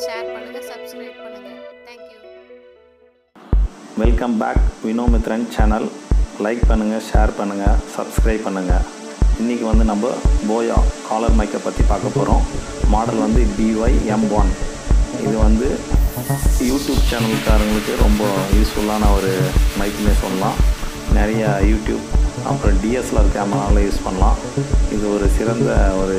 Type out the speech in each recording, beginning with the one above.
share பண்ணுங்கள் subscribe பண்ணுங்கள் thank you welcome back Vinomithran channel like பண்ணுங்கள் ஷேர் பண்ணுங்கள் சப்ஸ்கிரைப் பண்ணுங்கள் இன்றைக்கி வந்து நம்ம போயா காலர் மைக்கை பற்றி பார்க்க போகிறோம் மாடல் வந்து பிஒய் எம் ஒன் இது வந்து யூடியூப் சேனல்காரங்களுக்கு ரொம்ப யூஸ்ஃபுல்லான ஒரு மைக்குன்னே சொல்லலாம் நிறைய யூடியூப் அப்புறம் டிஎஸ்எல்ஆர் கேமராவில் யூஸ் பண்ணலாம் இது ஒரு சிறந்த ஒரு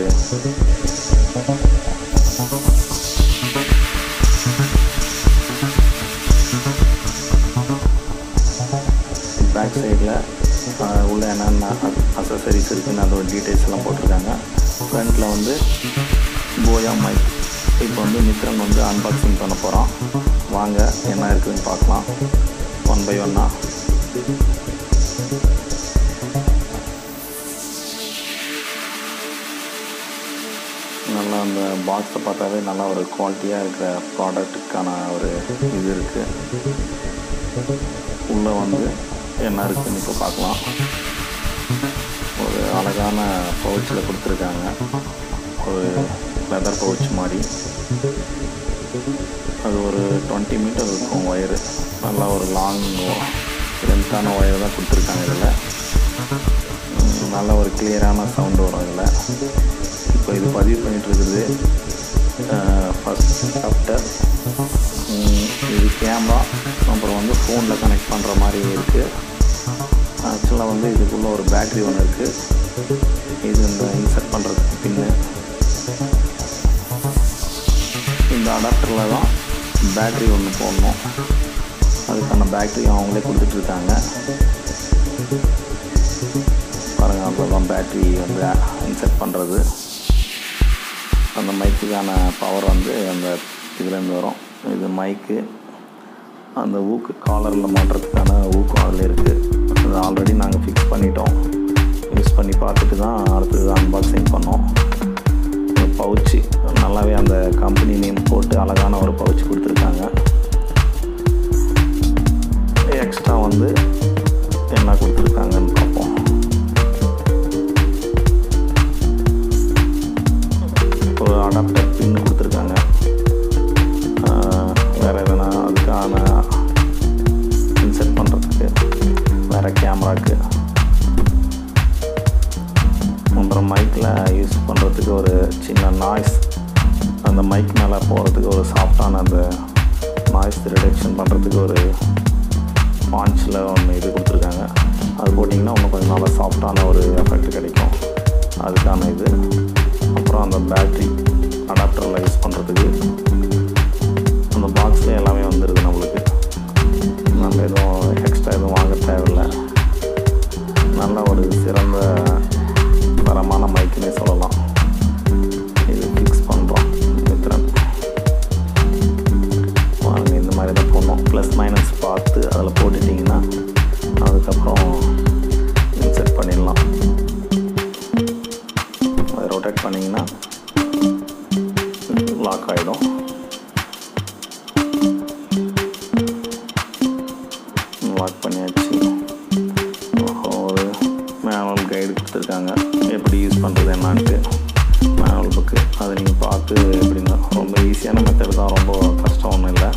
பேக் சைடில் உள்ள என்னென்ன அசசரிஸ் இருக்குன்னு அதோட டீட்டெயில்ஸ் எல்லாம் போட்டிருக்காங்க ஃப்ரண்ட்டில் வந்து போயா மைக் இப்போ வந்து மித்ரன் வந்து அன்பாக்சிங் பண்ண போகிறோம் வாங்க என்ன இருக்குதுன்னு பார்க்கலாம் ஒன் பை ஒன்னாக நல்லா அந்த பாக்ஸை பார்த்தாவே நல்லா ஒரு குவாலிட்டியாக இருக்கிற ப்ராடக்ட்டுக்கான ஒரு இது இருக்குது உள்ளே வந்து என்ன இருக்குன்னு இப்போ பார்க்கலாம் ஒரு அழகான பவுச்சில் கொடுத்துருக்காங்க ஒரு லெதர் பவுச் மாதிரி அது ஒரு டுவெண்ட்டி மீட்டர் இருக்கும் ஒயரு நல்லா ஒரு லாங் லென்த்தான ஒயர் தான் கொடுத்துருக்காங்க இதில் உம், நல்ல ஒரு கிளியரான சவுண்டு வரும் இதில் இப்போ இது பதிவு பண்ணிகிட்டு இருக்குது ஃபஸ்ட் ஆஃப்டர் இது கேமரா அப்புறம் வந்து ஃபோனில் கனெக்ட் பண்ணுற மாதிரி இருக்குது ஆக்சுவலாக வந்து இதுக்குள்ளே ஒரு பேட்ரி ஒன்று இருக்குது இது இந்த இன்சர்ட் பண்ணுறதுக்கு பின்னு இந்த அடாப்டரில் தான் பேட்ரி ஒன்று போடணும் அதுக்கான பேட்ரி அவங்களே கொடுத்துட்ருக்காங்க பாருங்கள் அப்புறம் பேட்ரி வந்து இன்சர்ட் பண்ணுறது அந்த மைக்குக்கான பவர் வந்து அந்த இதுலேருந்து வரும் இது மைக்கு அந்த ஊக்கு காலரில் மாட்டுறதுக்கான ஊக்கம் அதில் இருக்குது அது ஆல்ரெடி நாங்கள் ஃபிக்ஸ் பண்ணிட்டோம் யூஸ் பண்ணி பார்த்துட்டு தான் அடுத்தது அன்பாக்சிங் பண்ணோம் பவுச்சு நல்லாவே அந்த கம்பெனி நேம் போட்டு அழகான ஒரு பவுச் கொடுத்துருக்காங்க எக்ஸ்ட்ரா வந்து என்ன கொடுத்துருக்காங்கன்னு பார்ப்போம் ஒரு அடாப்டர் பின்னு கொடுத்துருக்காங்க ஆஹ் வேற எதனா அதுக்கான இன்செர்ட் பண்ணுறதுக்கு வேற கேமராக்கு அப்புறம் மைக்கில் யூஸ் பண்ணுறதுக்கு ஒரு சின்ன நாய்ஸ் அந்த மைக் மேலே போகிறதுக்கு ஒரு சாஃப்டான அந்த நாய்ஸ் ரிடக்ஷன் பண்ணுறதுக்கு ஒரு பாஞ்சில் ஒன்று இது கொடுத்துருக்காங்க அது போட்டிங்கன்னா இன்னும் கொஞ்சம் நல்லா சாஃப்டான ஒரு எஃபெக்ட் கிடைக்கும் அதுக்கான இது அப்புறம் அந்த பேட்ரி அடாப்டரில் யூஸ் பண்ணுறதுக்கு அந்த பாக்ஸில் எல்லாமே வந்துடுது நம்மளுக்கு நம்ம எதுவும் எக்ஸ்ட்ரா எதுவும் வாங்க தேவையில்லை நல்ல ஒரு சிறந்த தரமான மைக்குன்னே சொல்லலாம் இது ஃபிக்ஸ் பண்ணுறோம் மித்ரன் வாங்க இந்த மாதிரி தான் போடணும் ப்ளஸ் மைனஸ் பார்த்து அதில் போட்டுட்டிங்கன்னா அதுக்கப்புறம் இன்செர்ட் பண்ணிடலாம் அதை ரொட்டேட் பண்ணிங்கன்னா லாக் ஆகிடும் லாக் பண்ணியாச்சு ஒரு மேனுவல் கைடு கொடுத்துருக்காங்க எப்படி யூஸ் பண்ணுறது என்னான்ட்டு மேனுவல் புக்கு அதை நீங்கள் பார்த்து எப்படின்னா ரொம்ப ஈஸியான மெத்தட் தான் ரொம்ப கஷ்டம் ஒன்றும் இல்லை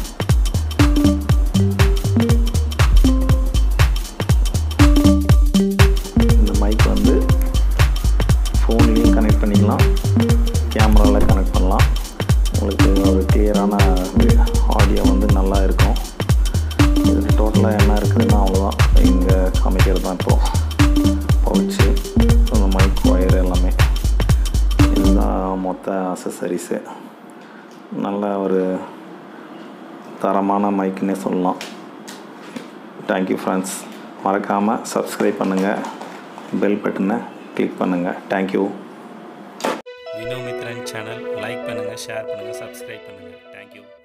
இந்த மைக் வந்து ஃபோன்லேயும் கனெக்ட் பண்ணிக்கலாம் கேமராவில் கனெக்ட் பண்ணலாம் உங்களுக்கு ஒரு கிளியரான ஆடியோ வந்து நல்லா இருக்கும் இது டோட்டலாக என்ன இருக்குதுன்னா அவ்வளோதான் இங்கே காமிக்கிறது தான் இப்போது பவுச்சு அந்த மைக் ஒயர் எல்லாமே இதுதான் மொத்த அசசரிஸு நல்ல ஒரு தரமான மைக்குன்னே சொல்லலாம் தேங்க்யூ ஃப்ரெண்ட்ஸ் மறக்காமல் சப்ஸ்கிரைப் பண்ணுங்கள் பெல் பட்டனை கிளிக் பண்ணுங்கள் தேங்க்யூ வினோமித்ரன் சேனல் லைக் பண்ணுங்கள் ஷேர் பண்ணுங்கள் சப்ஸ்கிரைப் பண்ணுங்கள் தேங்க்யூ